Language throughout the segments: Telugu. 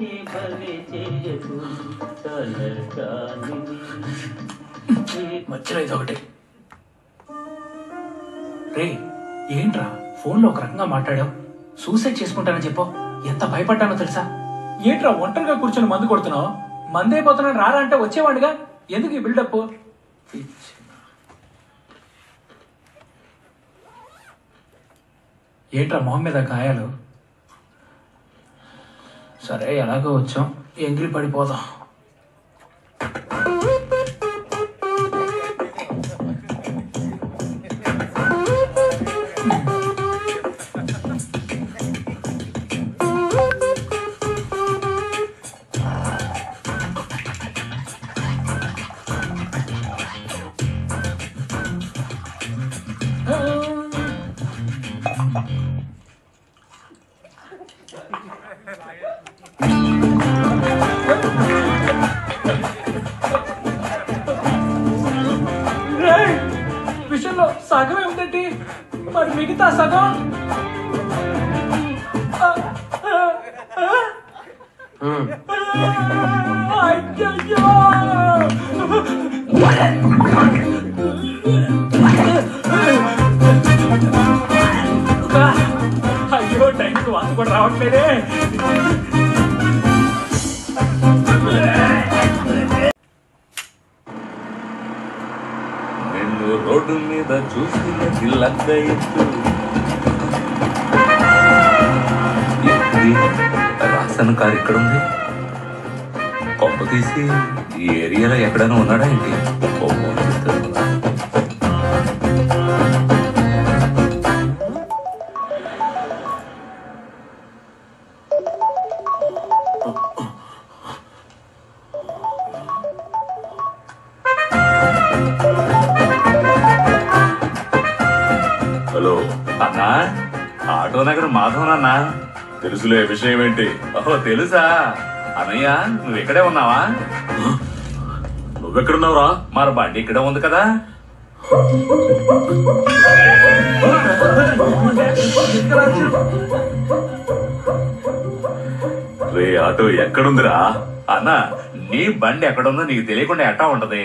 బలి చేయకు తలకాలిని మధ్యలో ఇదొకటి రే ఏంట్రా ఫోన్లో ఒక రకంగా మాట్లాడావు సూసైడ్ చేసుకుంటానని చెప్పు ఎంత భయపడ్డానో తెలుసా ఏంట్రా ఒంటరిగా కూర్చొని మందు కొడుతున్నావు మందైపోతున్నాను రారా అంటే వచ్చేవాడిగా ఎందుకు ఈ బిల్డప్ ఏంట్రా మొహం మీద గాయాలు సరే ఎలాగో వచ్చాం ఎంగిలి పడిపోదాం రేయ్! విషయంలో సగమే ఉందండి మరి మిగతా సగం ఆ, ఆ, ఆ. అయ్యయ్యో! ఆ, అయ్యో టైంకి వాసు కూడా రావట్లేదే నిన్ను రోడ్డు మీద చూసిన గిల్లక్క ఎత్తు ఏంటి? రాసన్ కారు ఇక్కడ ఉంది కొంప తీసి ఈ ఏరియాలో ఎక్కడైనా ఉన్నాడా ఏంటి ఓ ఫోన్ చేస్తాను. హలో అన్నా ఆటో నగర్ మాధవనన్నా తెలుసులే విషయం ఏంటి ఓహో తెలుసా అన్నయ్య నువ్వు ఇక్కడే ఉన్నావా నువ్వెక్కడున్నావురా మరి బండి ఇక్కడే ఉంది కదా రే ఆటో ఎక్కడుందిరా అన్న నీ బండి ఎక్కడుందో నీకు తెలియకుండా ఎట్టా ఉంటది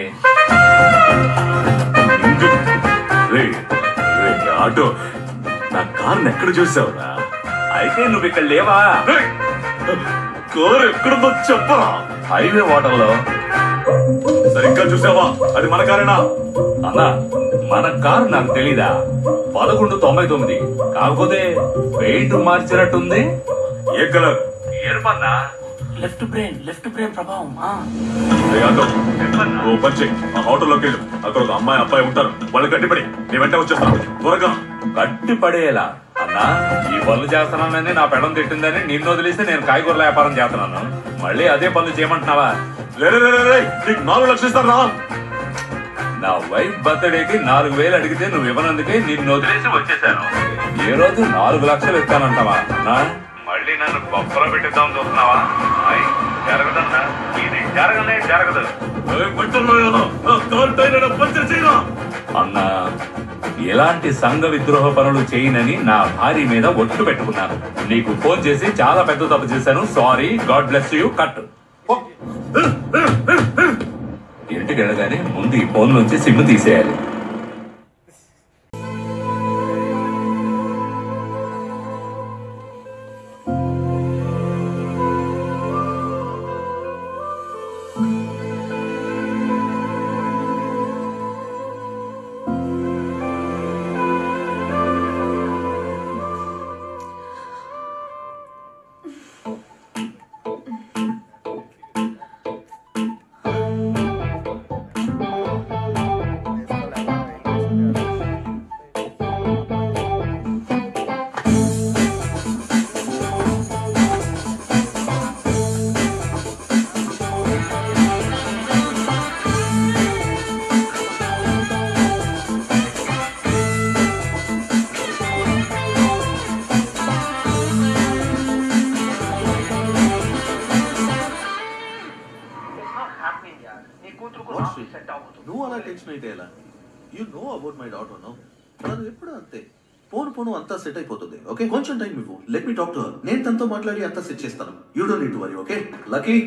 ఇందు రే రే ఆటో నా కారుని ఎక్కడ చూసావురా అయితే నువ్వు ఇక్కడ లేవా రేయ్! కారు ఎక్కడుందో చెప్పరా హైవే హోటల్లో సరిగ్గా చూసావా అది మన కారేనా అన్న మన కారు నాకు తెలీదా పదకొండు తొంభై తొమ్మిది కాకపోతే పెయింట్ మార్చినట్టుంది ఏ కలర్ ఎరుపన్నా లెఫ్ట్ బ్రెయిన్ లెఫ్ట్ బ్రెయిన్ ప్రభావం ఆ. రే ఆటో ఓ పంచే ఆ హోటల్లోకి వెళ్ళు అక్కడ ఒక అమ్మాయి అబ్బాయి ఉంటారు వాళ్ళు కట్టిపడి నీ వెంట వచ్చేస్తాను త్వరగా కట్టి పడేలా అన్నా ఈ పనులు చేస్తున్నానని నా పెడం తిట్టిందని నిన్ను వదిలేస్తే నేను కాయగూరల వ్యాపారం చేస్తున్నాను మళ్ళీ అదే పనులు చేయమంటున్నావా రే రే, రే, రే, రే, నీకు నాలుగు లక్షలు ఇస్తారా నా వైఫ్ బర్త్డేకి నాలుగు వేలు అడిగితే నువ్వు ఇవ్వనందుకే నిన్ను వదిలేసి వచ్చేసాను ఏ రోజు నాలుగు లక్షలు ఇస్తానంటావా అన్నా మళ్ళీ నన్ను గొప్పలో పెట్టిద్దాం చూస్తున్నావా అయ్, జరగదన్నా ఇది జరగనే జరగదు ఏ మంటల్లో ఏదో, ఆ కారు టైర్ పంచర్ చేయరా అన్నా ఎలాంటి సంఘ విద్రోహ పనులు చేయనని నా భార్య మీద ఒట్టు పెట్టుకున్నాను నీకు ఫోన్ చేసి చాలా పెద్ద తప్పు చేశాను sorry God bless you cut ఇంటికి వెళ్ళగానే ముందు ఈ ఫోన్ నుంచి సిమ్ తీసేయాలి నువ్వు అలా టెన్షన్ అయితే ఎలా you know about my daughter no తను ఎప్పుడు అంతే పోను పోను అంతా సెట్ అయిపోతుంది ఓకే కొంచెం టైం ఇవ్వు let me talk to her నేను తనతో మాట్లాడి అంతా సెట్ చేస్తాను you don't need to worry okay Lucky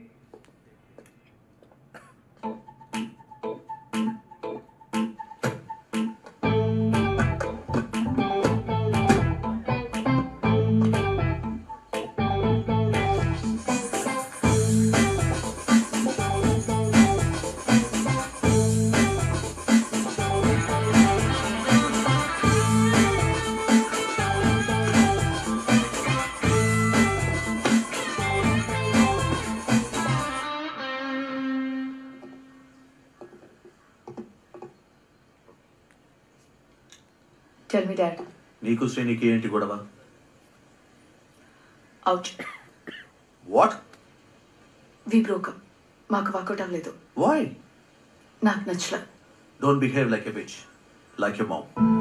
tell me dad నీకు శ్రేణికి ఏంటి గొడవ అవుట్ వాట్ వి బ్రోకప్ మాకు వర్కౌట్ అవ్వలేదు వై నాకు నచ్చల don't behave like a bitch like a ma'am